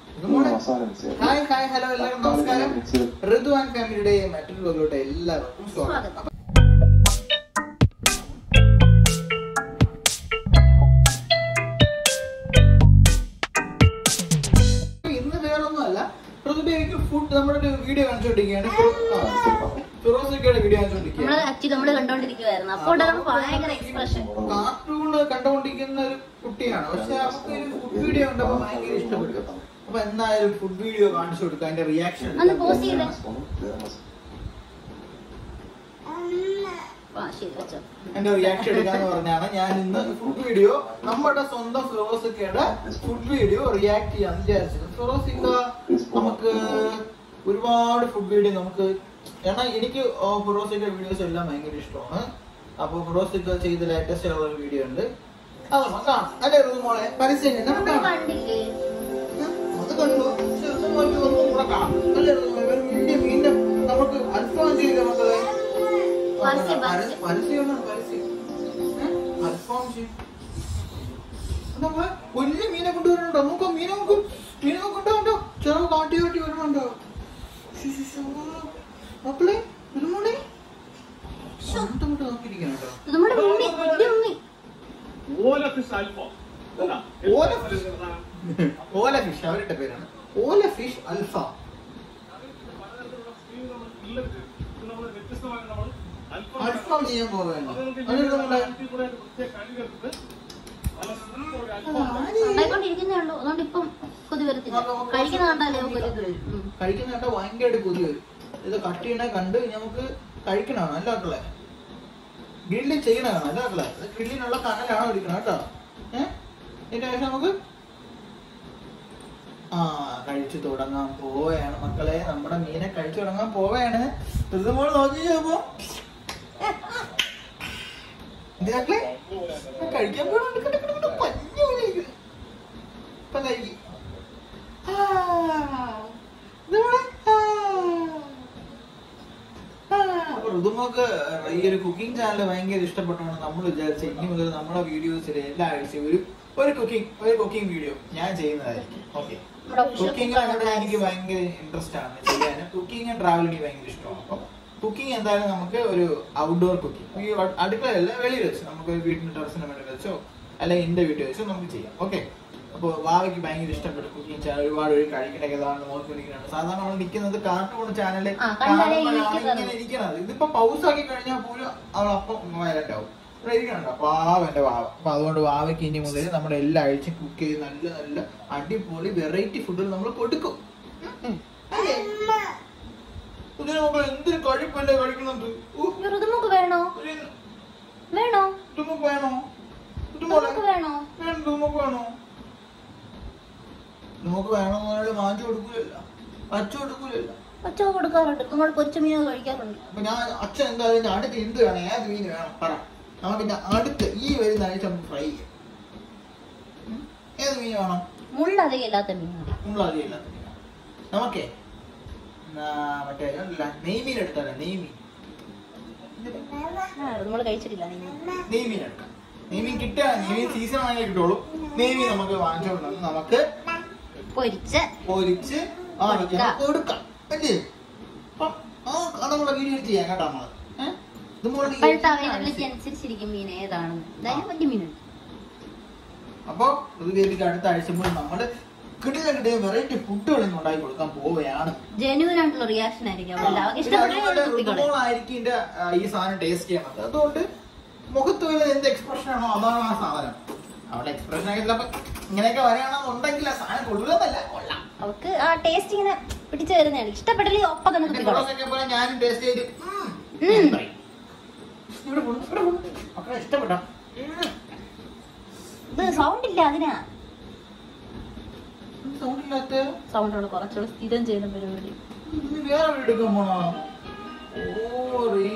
ഇതുമൂടെ masala mix ചെയ്യാം hi hi hello എല്ലാവർക്കും നമസ്കാരം ഋതു ആൻഡ് ഫാമിലിയുടെ മറ്റൊരു ലോകത്തോട്ട് എല്ലാവർക്കും സ്വാഗതം സ്വാഗതം. അപ്പൊ ഇന്ന് വേറൊന്നുമല്ല ഋതുബി എനിക്ക് ഫുഡ് നമ്മുടെ ഒരു വീഡിയോ കാണിച്ചുകൊണ്ടിരിക്കുകയാണ് ഫിറോസിക്കയുടെ വീഡിയോ നമ്മള് കാണിച്ചുകൊണ്ടിരിക്കുകയാണ് ആക്ച്വലി നമ്മള് കണ്ടോണ്ടിരിക്കുവായിരുന്നു അപ്പോൾ നമുക്ക് ഭയങ്കര എക്സ്പ്രഷൻ കാർട്ടൂൺ കണ്ടുകൊണ്ടിരിക്കുന്ന ഒരു കുട്ടിയാണ് പക്ഷെ അവർക്ക് ഒരു ഫുഡ് വീഡിയോ കണ്ടപ്പോ ഭയങ്കര ഇഷ്ടപ്പെട്ടു അപ്പൊ എന്തായാലും ഫുഡ് വീഡിയോ കാണിച്ചു കൊടുക്കുക അതിന്റെ റിയാക്ഷൻ ഒന്ന് പോസ് ചെയ്തേ ആ ശരി വെച്ചോ എന്റെ റിയാക്ഷൻ എടുക്കാന്ന് പറഞ്ഞാണ് ഞാൻ ഇന്ന് ഫുഡ് വീഡിയോ നമ്മുടെ സ്വന്തം ഫിറോസിക്കയുടെ ഫുഡ് വീഡിയോ റിയാക്ട് ചെയ്യാന്ന് വിചാരിച്ചത് ഫിറോസിക്ക നമുക്ക് ഒരുപാട് ഫുഡ് വീഡിയോ നമുക്ക് കാരണം എനിക്ക് ഫിറോസിക്ക വീഡിയോസ് എല്ലാം ഭയങ്കര ഇഷ്ടമാണ് അപ്പൊ ഫിറോസിക്ക ചെയ്ത ലേറ്റസ്റ്റ് ഉള്ള ഒരു വീഡിയോ ഉണ്ട് അത് നമുക്ക് കാണാം അല്ലേ ഋതു മോളെ പരസ്യം തന്നെ നമുക്ക് നമ്മൾ കാണാം കണ്ടില്ലേ അത് കണ്ടു പക്ഷെ ഋതു മോൾക്ക് ഒന്നും കൂടെ കാണാം അല്ലേ ഋതു മോളെ? ഒരു വീഡിയോ വീണ്ടും നമുക്ക് അൽഫാം ചെയ്ത് നമുക്ക് പരസ്യം, പരസ്യം. പരസ്യമാണ് പരസ്യം ഏ? അൽഫാം ചെയ്യും നമ്മള് വലിയ മീനെ കൊണ്ടുവരുന്നുണ്ടോ നമുക്ക് ആ മീനെ നമുക്ക് മീനെ നമുക്ക് ഉണ്ടോ ചെറു കാട്ടി കാട്ടി വരുന്നുണ്ടോ ശ്ശ് ശ്ശ് ശ്ശ്. മക്കളെ വരുമോളെ സ്വന്തമായിട്ട് നോക്കിയിരിക്കണം കേട്ടോ ഇത് നമ്മുടെ ഉണ്ണി വലിയ ഉണ്ണി ഓല ഫിഷ് അൽഫാം അല്ല, ഓല ഫിഷ് ഓല ഫിഷ് അവരുടെ പേരാണ് ഓല ഫിഷ് അൽഫാം വ്യത്യസ്തമായി നമ്മൾ അൽഫാം അൽഫാം ചെയ്യാൻ പോവുകയാണ് അത് നമുക്ക് അതിന് നമ്മള് ഇവിടെ പ്രത്യേക കറി ചേർത്തിട്ട് നല്ല സൂപ്പർ അൽഫാം ഉണ്ടായിക്കൊണ്ടിരിക്കുന്നേ ഉള്ളൂ അതുകൊണ്ട് ഇപ്പം കൊതി വരത്തില്ല കഴിക്കുന്ന കണ്ടാലേ കൊതി വരും ഉം. കഴിക്കുന്ന കേട്ടോ ഭയങ്കരമായിട്ട് കൊതി വരും ഇത് കട്ട് ചെയ്യണ കണ്ട് നമുക്ക് കഴിക്കണമാണ് അല്ല മക്കളെ ഗ്രില്ല് ചെയ്യണതാണ് അല്ല മക്കളെ ഇത് ഗ്രില്ലിനുള്ള കനലാണ് ഒഴിക്കണം കേട്ടോ ഏഹ് ഇതിന്റെ ശേഷം നമുക്ക് ആ കഴിച്ചു തുടങ്ങാൻ പോവുകയാണ് മക്കളെ നമ്മുടെ മീനെ കഴിച്ചു തുടങ്ങാൻ പോവുകയാണ് നമ്മൾ നോക്കി നോക്കുമ്പോ ഇതിനൊക്കെ കഴിക്കാൻ പോകണം പഞ്ഞു പോലെ ഇരിക്കുന്നു. ഇപ്പൊ കഴിക്കും ആ, ഇതവിടെ. ആ. ആ. അപ്പൊ ഋതുമോക്ക് ഈ ഒരു കുക്കിംഗ് ചാനൽ ഭയങ്കര ഇഷ്ടപ്പെട്ടതാണ് നമ്മൾ വിചാരിച്ച ഇനി മുതൽ നമ്മുടെ വീഡിയോസിൽ എല്ലാ ആഴ്ചയും ഒരു ഒരു കുക്കിംഗ് ഒരു കുക്കിംഗ് വീഡിയോ ഞാൻ ചെയ്യുന്നതായിരിക്കും ഓക്കെ നമ്മുടെ official കുക്കിംഗ് cook ആണ് എനിക്ക് ഭയങ്കര ഇൻട്രസ്റ്റ് ആണ് ചെയ്യാൻ കുക്കിംഗ് ട്രാവൽ എനിക്ക് ഭയങ്കര ഇഷ്ടമാണ് അപ്പം കുക്കിംഗ് എന്തായാലും നമുക്ക് ഒരു ഔട്ട്ഡോർ കുക്കിംഗ് ഈ അടുക്കളയല്ല വെളിയിൽ വെച്ച് നമുക്ക് ഒരു വീടിന്റെ ടെറസിന് വേണ്ടി വെച്ചോ അല്ലെങ്കിൽ എന്റെ വീട്ടിൽ വെച്ചോ നമുക്ക് ചെയ്യാം ഓക്കെ അപ്പോൾ വാവയ്ക്ക് ഭയങ്കര ഇഷ്ടപ്പെട്ട കുക്കിംഗ് ചാനൽ ഒരുപാട് പേര് കഴിക്കണൊക്കെ ഇതാണ് നോക്കിയിരിക്കുന്നത് സാധാരണ നമ്മൾ നിൽക്കുന്നത് കാർട്ടൂൺ ചാനല് ആ, കണ്ടാലേ കാണുമ്പോഴാണ് ഇരിക്കുന്നത്. ഇങ്ങനെ ഇരിക്കണത് ഇതിപ്പോ പൗസ് ആക്കി കഴിഞ്ഞാൽ പോലും അവൾ അപ്പം വയലന്റ് ആവും ഇവിടെ ഇരിക്കണുണ്ടോ പാവ എന്റെ വാവ അപ്പൊ അതുകൊണ്ട് വാവയ്ക്ക് ഇനി മുതൽ നമ്മൾ എല്ലാ ആഴ്ചയും കുക്ക് ചെയ്ത് നല്ല നല്ല അടിപൊളി വെറൈറ്റി ഫുഡുകൾ നമ്മൾ കൊടുക്കും ഉം. അല്ലേ? ഇതിന് മുമ്പ് എന്തൊരു കഴിപ്പല്ലേ കഴിക്കുന്നത് ഊ, ഈ ഋതുമുക്ക് വേണോ ഒരു വേണോ ഇതുമുക്ക് വേണോ ഇതുമോളെ ഋതുമുക്ക് വേണോ വേണം ഇതുമുക്ക് വേണോ നമുക്ക് വേണമെന്ന് പറഞ്ഞാൽ വാങ്ങിച്ചു കൊടുക്കൂലല്ല വച്ചു കൊടുക്കൂലല്ല പച്ച കൊടുക്കാറുണ്ട് നമ്മൾ പൊരിച്ച മീനൊക്കെ കഴിക്കാറുണ്ട് അപ്പൊ ഞാൻ അച്ഛൻ എന്തായാലും ഇനി അടുത്ത് എന്ത് വേണം ഏത് മീൻ വേണം പറ നമുക്ക് ഇനി അടുത്ത് ഈ വരുന്ന ആഴ്ച നമുക്ക് ഫ്രൈ ചെയ്യാം ഉം? ഏത് മീൻ വേണം മുള്ളധികം ഇല്ലാത്ത മീൻ മതി നമ്മളറിയില്ല നമുക്കേ എന്നാ മറ്റേ ഇല്ല, നെയ്മീൻ എടുത്താലോ നെയ്മീൻ ആ നമ്മൾ കഴിച്ചിട്ടില്ല നീ നെയ്മീൻ എടുക്കാം നെയ്മീൻ കിട്ടുക നെയ്മീൻ സീസൺ ആണെങ്കിൽ കിട്ടുള്ളൂ നെയ്മീൻ നമുക്ക് വാങ്ങിച്ചുകൊണ്ട് നമുക്ക് പൊരിച്ച് പൊരിച്ച് ആ കൊടുക്കാം. കൊടുക്കാം അല്ലേ അപ്പം ആ നമ്മുടെ വീഡിയോ ചെയ്യാം കേട്ടോ നമ്മള് ഏഹ് ഇത് മോള് ഈ ഇപ്പോഴത്തെ അവൈലബിലിറ്റി അനുസരിച്ചിരിക്കും മീൻ ഏതാണെന്ന് എന്തായാലും വലിയ മീനുണ്ട് അപ്പൊ ഇത് കേട്ടിട്ട് അടുത്ത ആഴ്ച മുതൽ നമ്മള് കിട്ടിയ കിട്ടിയ വെറൈറ്റി ഫുഡുകൾ ഇന്ന് ഉണ്ടാക്കി കൊടുക്കാൻ പോവുകയാണ് ജെന്യൂൻ ആയിട്ടുള്ള റിയാക്ഷൻ ആയിരിക്കും എല്ലാവർക്കും ഇഷ്ടപ്പെട്ടേ കുട്ടികളെ ആയിരിക്കും ഇതിന്റെ ആ, ഈ സാധനം ടേസ്റ്റ് ചെയ്യണത് അതുകൊണ്ട് മുഖത്ത് വരുന്ന എന്ത് എക്സ്പ്രഷൻ ആണോ അതാണ് ആ സാധനം അവിടെ എക്സ്പ്രഷൻ ആയിട്ട് ചിലപ്പോ ഇങ്ങനെയൊക്കെ വരികയാണെന്നുണ്ടെങ്കിൽ ആ സാധനം കൊള്ളുന്നതല്ല കൊള്ളാം അവർക്ക് ആ ടേസ്റ്റ് ഇങ്ങനെ പിടിച്ചു വരുന്നതാണ് ഇഷ്ടപ്പെട്ടില്ലേ ഒപ്പം തന്നെ പിന്നെ കുട്ടികളെ കുറച്ചൊക്കെ പോലെ ഞാനും ടേസ്റ്റ് ചെയ്ത് ഉം, ഉം. എന്ന് പറയും. ഇവിടെ പോണു, ഇവിടെ പോണു. മക്കളെ ഇഷ്ടപ്പെട്ടോ ഇത് സൗണ്ട് ഇല്ല അതിനാ സൗണ്ട് ഇല്ലാത്ത സൗണ്ടോട് കുറച്ചുകൂടെ സ്ഥിരം ചെയ്യുന്ന പരിപാടി ഇനി വേറെ വീട് എടുക്കാൻ പോണോ ഓ റീ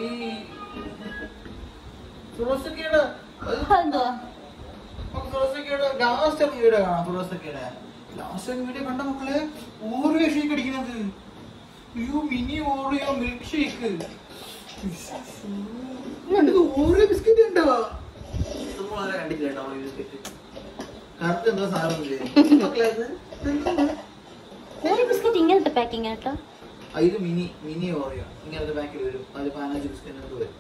ഫിറോസക്കയുടെ എന്തുവാ ഫിറോസക്കയുടെ ലാസ്റ്റ് വീഡിയോ കാണാം ഫിറോസക്കയുടെ ലാസ്റ്റ് വീഡിയോ കണ്ട മക്കളെ ഓറിയോ ഷേക്ക് അടിക്കുന്നത് അയ്യോ മിനി ഓറിയോ മിൽക്ക് ഷേക്ക് ഇത് ഓറിയോ ബിസ്ക്കറ്റ് ഉണ്ടോ നമ്മൾ ആരെ കണ്ടിട്ടില്ല കേട്ടോ ഓറിയോ ബിസ്ക്കറ്റ് കറുത്ത എന്തോ സാധനം ഇല്ലേ? മക്കളെ ഇത് ഇതെന്താണ്? പാക്കിംഗ് ആട്ടോ ആ, ഇത് മിനി മിനി ഓറിയോ ഇങ്ങനത്തെ പാക്കിൽ വരും അത് പതിനഞ്ച് ബിസ്ക്കറ്റിനകത്ത് വരും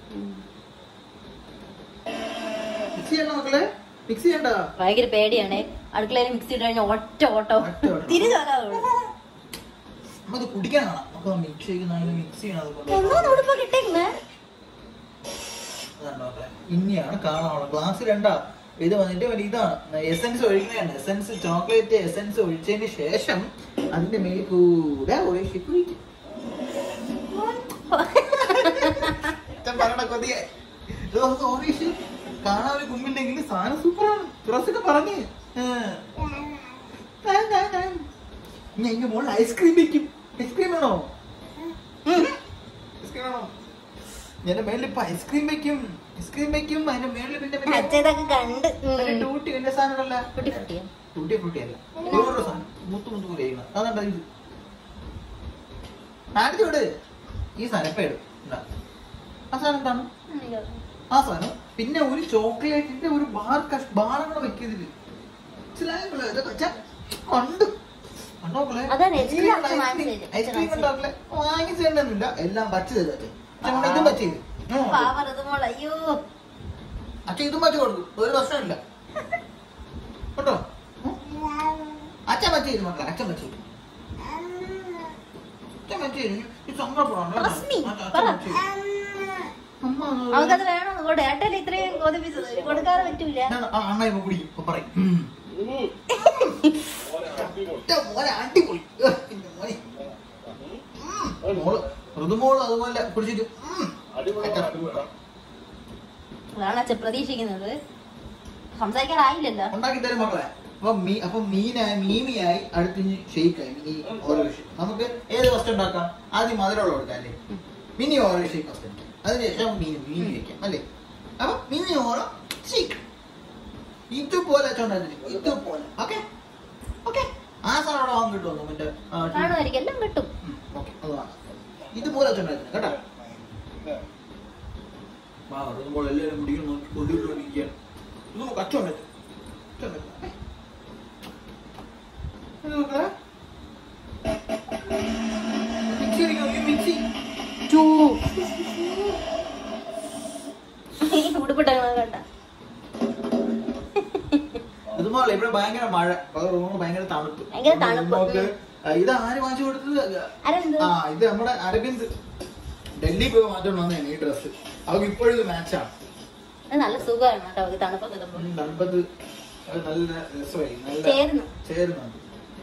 മിക്സ് ചെയ്യണ്ട മക്കളെ മിക്സ് ചെയ്യണ്ട ഭയങ്കര പേടിയാണേ അടുക്കളയിൽ മിക്സി ഇട്ട് കഴിഞ്ഞാൽ ഒറ്റ ഓട്ടം ഒറ്റ ഓട്ടം. തിരിച്ചാലാവുള്ളൂ നമുക്ക് കുടിക്കാൻ കാണാം അപ്പൊ മിക്സ് ചെയ്യുന്ന മിക്സ് ചെയ്യണത് കൊണ്ട് ഒന്നും ഉടുപ്പ് കിട്ടിയിരുന്നേ അതാണ്ടോ അവിടെ. ഇനിയാണ് കാണാനുള്ളത് ഗ്ലാസ് രണ്ടാ ഇത് വന്നിട്ട് ഒരു ഇതാണ് എസൻസ് ഒഴിക്കുന്നതാണ് എസൻസ് ചോക്ലേറ്റ് എസൻസ് ഒഴിച്ചതിന് ശേഷം അതിന്റെ മേലിൽ കൂടെ ഒഴിച്ച് കുഴിക്കും അച്ഛൻ പറയണ കൊതിയെ ഇത് നമുക്ക് ഓറീഷ് കാണാൻ ഒരു കുമ്പില്ലെങ്കിൽ സാധനം സൂപ്പറാണ് തുറസൊക്കെ പറഞ്ഞ് ഞാൻ എന്റെ മോളിൽ ഐസ്ക്രീം വെക്കും ഐസ്ക്രീം വേണോ ഐസ്ക്രീം വേണോ ഞാൻ മേളിൽ ഇപ്പൊ ഐസ്ക്രീം വെക്കും ഐസ്ക്രീം വെക്കും അതിന്റെ മേളിൽ പിന്നെ മറ്റേ- അച്ഛതൊക്കെ കണ്ട് മറ്റേ ടൂട്ടി വലിയ സാധനമല്ല കുട്ടി കുട്ടിയോ ടൂട്ടി ഫ്രൂട്ടി അല്ല വേറൊരു സാധനം മുത്തു മുത്തു പോലെ ചെയ്യുന്നത് അതാണ്ടാ ഇത് കാണിച്ചു വിട് ഈ സാധനം ഇപ്പൊ ഇടും ഇതാ. ആ സാധനം എന്താണ് ആ സാധനം പിന്നെ ഒരു ചോക്ലേറ്റിന്റെ ഒരു ബാർ കഷ് ബാറങ്ങൾ വെക്കിയതില് മനസ്സിലായല്ലോ ഇതൊക്കെ വെച്ചാ കണ്ടു കണ്ടോ മക്കളെ? അതാണ് ഐസ്ക്രീം എല്ലാം ഉണ്ട്, അച്ഛൻ ഐസ്ക്രീം. വാങ്ങിച്ച് തരും. ഐസ്ക്രീം അച്ഛൻ ഉണ്ടാവില്ല വാങ്ങിച്ചു തരണമെന്നില്ല എല്ലാം പച്ച ചെയ്ത് അച്ഛൻ അച്ഛൻ കൊണ്ട് ഇതും പച്ച ചെയ്ത് ഉം. പാവർ ഇത് മോളെ അയ്യോ അച്ഛൻ ഇതും പച്ച കൊടുക്കും ഒരു പ്രശ്നമില്ല കേട്ടോ ഉം. അച്ഛൻ പച്ച ചെയ്തു മക്കളെ അച്ഛൻ പച്ച ചെയ്തു അച്ഛൻ പച്ച ചെയ്തു ഈ സങ്കടപ്പെടാണ് റസ്മി, അച്ഛൻ പറ. പച്ച ചെയ്തു. അമ്മ അത് അവൾക്കത് വേണം കൂടെ ഏട്ടൻ ഇത്രയും കൊതിപ്പിച്ചത് കൊടുക്കാതെ പറ്റൂല ഇതാണ് ആ അണ്ണ ഇപ്പൊ കുടിക്കും ഇപ്പൊ പറയും ഉം. ഒറ്റ മോനെ അടിപൊളി ഏ, എന്റെ മോനെ. ഉം. മോള് ഋതുമോള് അതുപോലെ കുടിച്ചിട്ട് ഉം. അതാണ് അച്ഛൻ പ്രതീക്ഷിക്കുന്നത് സംസാരിക്കാറായില്ലല്ലോ ഉണ്ടാക്കി തരും മക്കളെ അപ്പൊ മീ അപ്പൊ മീനായി മീമിയായി അടുത്തിന് ഷെയ്ക്കായി മിനി ഓരോ ഷേക്ക് നമുക്ക് ഏത് ഫസ്റ്റ് ഉണ്ടാക്കാം ആദ്യം മധുരമുള്ള കൊടുക്കാം അല്ലേ മിനി ഓരോ ഷേക്ക് ഫസ്റ്റ് ഉണ്ടാക്കാം അതിനുശേഷം മീൻ മീൻ വെക്കാം അല്ലേ അപ്പൊ മിനി ഓരോ ഷേക്ക് ഇതുപോലെ വെച്ചോണ്ടായിരുന്നു ഇതുപോലെ ഓക്കെ ഓക്കെ ആ സാധനം അവിടെ വാങ്ങാൻ കിട്ടുമോ മറ്റേ ആ, ടീ- കാണുമായിരിക്കും എല്ലാം കിട്ടും ഉം, ഓക്കെ അത് വാങ്ങാം ഇതുപോലെ വെച്ചോണ്ടായിരുന്നു കേട്ടോ വാ അതുമ്പോൾ എല്ലാവരും കുടിക്കണം നോക്കി കൊണ്ടുവിട്ടുകൊണ്ടിരിക്കുകയാണ് ഇത് നമുക്ക് അച്ചുണ്ടായിരുന്നു മിക്സി അടിക്കണം ഈ മിക്സി ഉടുപ്പിട്ട കണ്ട ഇതുപോലെ ഇവിടെ ഭയങ്കര മഴ വേറെ റൂമിൽ ഭയങ്കര തണുപ്പ് ഭയങ്കര തണുപ്പ്. നമുക്ക് ആ, ഇത് ആര് വാങ്ങിച്ചു കൊടുത്തത് അരെന്ത് ആ ഇത് നമ്മുടെ അരവിന്ദ് ഡൽഹി പോയി മാറ്റം വന്നതാണ് ഈ ഡ്രസ് അവർക്ക് ഇപ്പോഴും ഇത് മാച്ചാണ് അത് നല്ല സുഖമാണ് കേട്ടോ അവർക്ക് തണുപ്പൊക്കെ ഇടുമ്പോൾ തണുപ്പത്ത് അത് നല്ല രസമായി നല്ല ചേർന്ന് ചേരുന്നുണ്ട്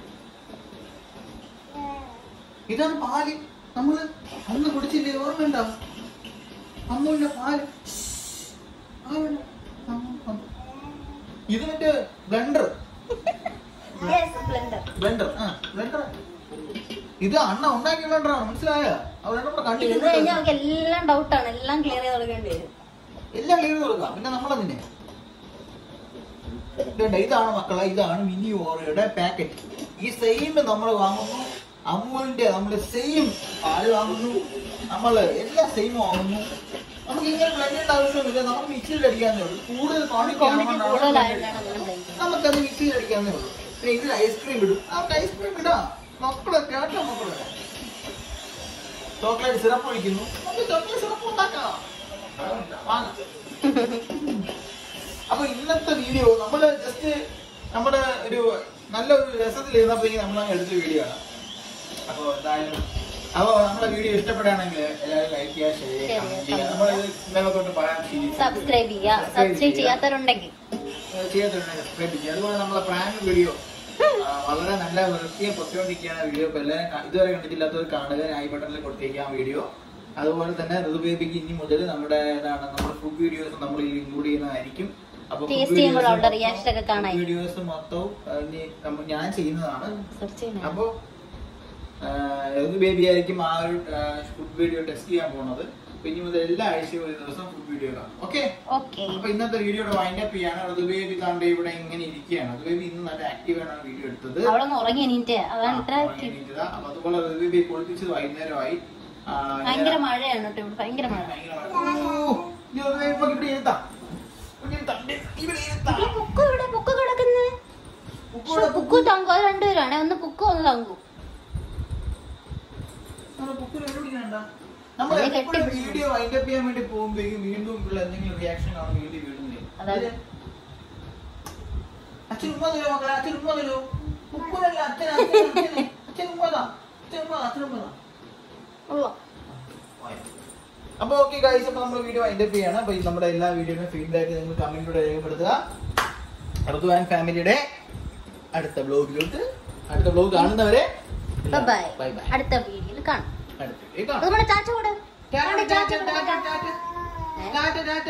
ഇതാണ് പാല് നമ്മള് അന്ന് കുടിച്ചില്ലേ ഓർമ്മയുണ്ടോ അമ്മൂന്റെ പാല് ആ, ആ, ആ. ഇത് മറ്റേ ബ്ലെൻഡർ ബ്ലെൻഡർ ബ്ലെൻഡർ ആ ബ്ലെൻഡർ ഇത് അണ്ണ ഉണ്ടാക്കിയ ബ്ലെൻഡറാണ് മനസ്സിലായ അവരുടെ കൂടെ ഇരുന്ന് കഴിഞ്ഞാൽ കണ്ടിട്ട് അവർക്ക് എല്ലാം ഡൗട്ടാണ് എല്ലാം ക്ലിയർ ചെയ്ത് കൊടുക്കേണ്ടി വരും എല്ലാം ക്ലിയർ കൊടുക്കാം പിന്നെ നമ്മളതിനെ ഇതുണ്ട് ഇതാണ് മക്കളെ ഇതാണ് മിനി ഓറയുടെ പാക്കറ്റ് ഈ സെയിം നമ്മൾ വാങ്ങുന്നു അമൂലിന്റെ നമ്മൾ സെയിം പാല് വാങ്ങുന്നു നമ്മൾ എല്ലാം സെയിം വാങ്ങുന്നു നമുക്ക് ഇങ്ങനെ ബ്ലെൻഡ് ചെയ്യേണ്ട ആവശ്യമൊന്നുമില്ല നമുക്ക് മിക്സിയിൽ അടിക്കാന്നേ ഉള്ളൂ കൂടുതൽ ക്വാണ്ടിറ്റി ക്വാണ്ടിറ്റി കൂടുതലായിട്ടാണ് അങ്ങനെ blend ചെയ്യുന്നത്. നമുക്കത് മിക്സിയിൽ അടിക്കാന്നേ ഉള്ളൂ പിന്നെ ഇതിൽ ഐസ്ക്രീം ഇടും നമുക്ക് ഐസ്ക്രീം ഇടാം മക്കളെ കേട്ടോ മക്കളെ ചോക്ലേറ്റ് സിറപ്പ് ഒഴിക്കുന്നു നമുക്ക് ചോക്ലേറ്റ് സിറപ്പ് ഉണ്ടാക്കാം വാങ്ങാം അപ്പൊ ഇന്നത്തെ വീഡിയോ നമ്മള് ജസ്റ്റ് നമ്മുടെ ഒരു നല്ലൊരു രസത്തിൽ ഇരുന്നപ്പോഴേക്കും നമ്മൾ എടുത്ത വീഡിയോ ആണ് അപ്പൊ എന്തായാലും അപ്പൊ നമ്മുടെ വീഡിയോ ഇഷ്ടപ്പെടുകയാണെങ്കിൽ എല്ലാവരും ലൈക്ക് ചെയ്യുക ഷെയർ ചെയ്യുക കമന്റ് ചെയ്യുക നമ്മൾ ഇന്നലെ പറയാൻ ശീലിച്ചു സബ്സ്ക്രൈബ് ചെയ്യുക സബ്സ്ക്രൈബ് ചെയ്യാത്തവരുണ്ടെങ്കിൽ ചെയ്യാത്തുണ്ടെങ്കിൽ സബ്സ്ക്രൈബ് ചെയ്യുക അതുപോലെ നമ്മളെ പ്രാങ്ക് വീഡിയോ വളരെ നല്ല വൃത്തിയെ പൊത്തിക്കൊണ്ടിരിക്കുകയാണ് വീഡിയോ ഇപ്പൊ എല്ലാവരും ക- ഇതുവരെ കണ്ടിട്ടില്ലാത്തവർ കാണുക ഐ ബട്ടണിൽ കൊടുത്തേക്കാം വീഡിയോ അതുപോലെ തന്നെ ഋതുബേബിക്ക് ഇനി മുതൽ നമ്മുടെ ഏതാണ് നമ്മുടെ ഫുഡ് വീഡിയോസ് നമ്മൾ ഇൻക്ലൂഡ് ചെയ്യുന്നതായിരിക്കും അപ്പൊ ടേസ്റ്റ് ചെയ്യുമ്പോൾ അവളുടെ റിയാക്ഷൻ ഒക്കെ കാണാൻ വീഡിയോസ് മൊത്തവും ആ, ഇനി നമ്മ- ഞാൻ ചെയ്യുന്നതാണ് സെർച്ച് ചെയ്യണം അപ്പോ ഋതു ബേബി ആയിരിക്കും ആ ഒരു ഫുഡ് വീഡിയോ ടെസ്റ്റ് ചെയ്യാൻ പോണത് അപ്പൊ ഇനി മുതൽ എല്ലാ ആഴ്ചയും ഒരു ദിവസം ഫുഡ് വീഡിയോ കാണാം ഓക്കെ ഓക്കെ അപ്പൊ ഇന്നത്തെ വീഡിയോയുടെ വൈൻഡ് അപ്പ് ചെയ്യാണ് ഋതുബേബി താണ്ടെ ഇവിടെ ഇങ്ങനെ ഇരിക്കുകയാണ് ഋതുബേബി ഇന്ന് നല്ല ആക്റ്റീവ് ആണ് വീഡിയോ എടുത്തത് അവളൊന്ന് ഉറങ്ങി എണീറ്റ് അതാണ് ഇത്ര ആ, ഉറങ്ങി എണീറ്റതാ. അപ്പൊ അതുപോലെ ഋതുബേബി കുളിപ്പിച്ചത് വൈകുന്നേരമായി ആ, ഭയങ്കര മഴയാണ് കേട്ടോ ഇവിടെ ഭയങ്കര മഴ ഭയങ്കര മഴ. ഓ, ഈ ഋതുബേബി ഇപ്പൊ ഇവിടെ ഇരുത്താം ഇവിടെ തണ്ട് ഇവിടെ ഇരുത്താം ഇവിടെ പുക്കു ഇവിടെ പുക്കു കിടക്കുന്നു ഉപ്പൂടെ പുക്കു തങ്കു അത് രണ്ടുപേരാണ് ഒന്ന് പുക്കു ഒന്ന് തങ്കു നമ്മുടെ ബുക്കിൽ എവിടെയാണ്ട നമ്മൾ അതിനെ എപ്പോഴും കെട്ടിപ്പിടിച്ച് വീഡിയോ വൈൻഡപ്പ് ചെയ്യാൻ വേണ്ടി പോകുമ്പോഴേക്കും വീണ്ടും ഉള്ള എന്തെങ്കിലും റിയാക്ഷൻ ആണ് വീഡിയോ വീടുന്നത് അതായത്? അച്ഛൻ ഉമ്മ തരോ മക്കളെ അച്ഛൻ ഉമ്മ തരോ ഉപ്പനല്ല അച്ഛൻ അച്ഛൻ അച്ഛനെ അച്ഛൻ ഉമ്മതാ അച്ഛൻ ഉമ്മ അച്ഛൻ ഉമ്മതാ ഉള്ളോ അപ്പൊ ഓക്കെ ഗൈസ് അപ്പൊ നമ്മൾ വീഡിയോ വൈൻഡപ്പ് ചെയ്യാണ് അപ്പൊ ഈ നമ്മുടെ എല്ലാ വീഡിയോയും ഫീഡ്ബാക്ക് നിങ്ങൾ കമന്റിലൂടെ രേഖപ്പെടുത്തുക ഋതു ആൻഡ് ഫാമിലിയുടെ അടുത്ത ബ്ലോഗിലോട്ട് അടുത്ത ബ്ലോഗ് കാണുന്നവരെ ബൈ ബൈ ബൈ അടുത്ത വീഡിയോയിൽ കാണാം അടുത്ത video അത് കാണാം നമ്മുടെ ചാച്ച കൂടെ ടാറ്റ, ടാറ്റ, ടാറ്റ, ടാറ്റ. ഏ? ടാറ്റ, ടാറ്റ.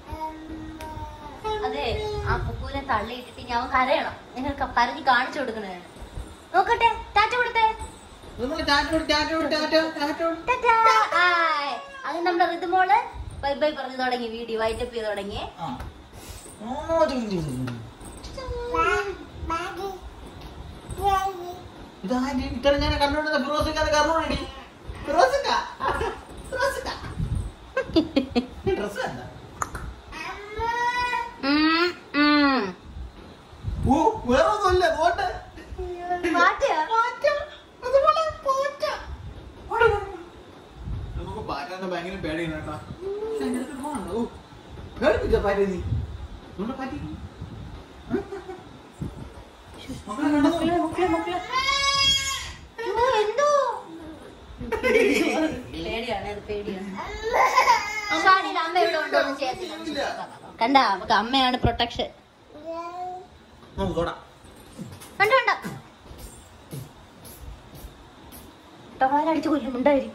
അതെ ആ പുക്കൂനെ തള്ളിയിട്ടിട്ട് ഞാൻ കരയണം നിങ്ങൾക്ക് കരഞ്ഞ് കാണിച്ചു കൊടുക്കണേ നോക്കട്ടെ ടാറ്റ കൊടുത്തേ നമ്മള് ടാറ്റ കൊടു, ടാറ്റ കൊടു, ടാറ്റ, ടാറ്റ കൊടു. ടാറ്റാ. ഹായ്. അത് നമ്മുടെ ഋതുമോള് ബൈ ബൈ പറഞ്ഞു തുടങ്ങി വീഡിയോ വൈറ്റപ്പ് ചെയ്ത് തുടങ്ങി ആ. ഓ, ചും, ചും, ചും. ഇതാര് ഇത്ര ഞാൻ കണ്ടുകൊണ്ടിരുന്ന ഫിറോസിക്കാതെ കറൂടി ഫിറോസിക്ക ഫിറോസിക്ക ഡ്രസ് എന്താ ഉം, ഉം. ഓ വേറെ ഒന്നുമില്ല പോട്ടെ മാറ്റുക? അതുപോലെ പോറ്റ നമുക്ക് പാറ്റാന്ന് ഭയങ്കര പേടിയാണ് കേട്ടോ പക്ഷെ അതിന്റെ അടുത്ത് പോകണ്ട ഓ പേടിപ്പിച്ച പാറ്റ നീ നമ്മുടെ പാറ്റി മക്കളെ കണ്ടോ മക്കളെ, മക്കളെ, മക്കളെ. എന്തോ, എന്തോ? പേടിയാണ് അത് പേടിയാണ് ഷാനിയുടെ അമ്മ ഇവിടെ ഉണ്ടോ എന്ന് ചെയ്യത്തില്ല കണ്ട അവക്ക് അമ്മയാണ് പ്രൊട്ടക്ഷൻ നമുക്ക് തൊടാം കണ്ടു കണ്ട ടവാലടിച്ച് കൊല്ലുമുണ്ടായി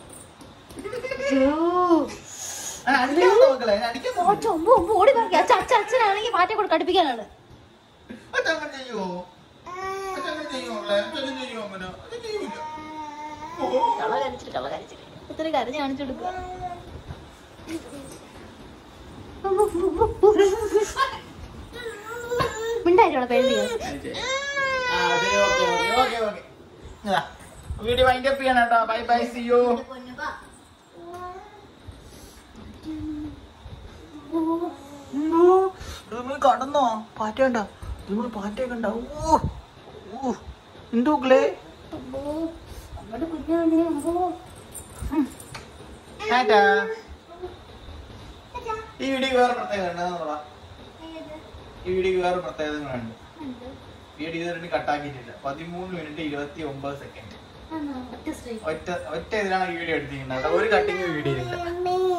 ആ, അടിക്കാമോ മക്കളെ അടിക്കാമോ ചൊമ്പ് ഒമ്പ് ഓടി നോക്കി അച്ഛ അച്ഛ അച്ഛനാണെങ്കിൽ പാറ്റെ കൂടെ കടുപ്പിക്കാനാണ് അച്ഛൻ ചെയ്യുമോ അച്ഛൻ ചെയ്യുമോ മക്കളെ അച്ഛൻ ചെയ്യുമോ അങ്ങനെ അച്ഛൻ ചെയ്യൂല ഓ കള കരച്ചിട്ട് കള കരച്ചിട്ട് ഒത്തിരി കരഞ്ഞ് കാണിച്ചു കൊടുക്കുക മിണ്ടായിട്ടോളെ പേടിയാണ് വീഡിയോ വൈൻഡ് അപ്പ് ചെയ്യണം കേട്ടോ ബൈ ബൈ സി യു കടന്നോ പാറ്റ കണ്ട നിങ്ങൾ പാറ്റ കണ്ട ഓ ഓ എന്തോ ക്ലേ ടാറ്റാ ഈ വീഡിയോ വേറെ പ്രത്യേകത ഉണ്ട് ഈ വീഡിയോക്ക് വേറെ പ്രത്യേകതകളുണ്ട് വീഡിയോ ഇതുവരെ കട്ടാക്കിയിട്ടില്ല പതിമൂന്ന് മിനിറ്റ് ഇരുപത്തി ഒമ്പത് സെക്കൻഡ് ഒറ്റ ഒറ്റ ഇതിലാണ് ഈ വീഡിയോ എടുത്തിരിക്കുന്നത് കേട്ടോ. ഒരു കട്ടിങ് വീഡിയോ ഇല്ല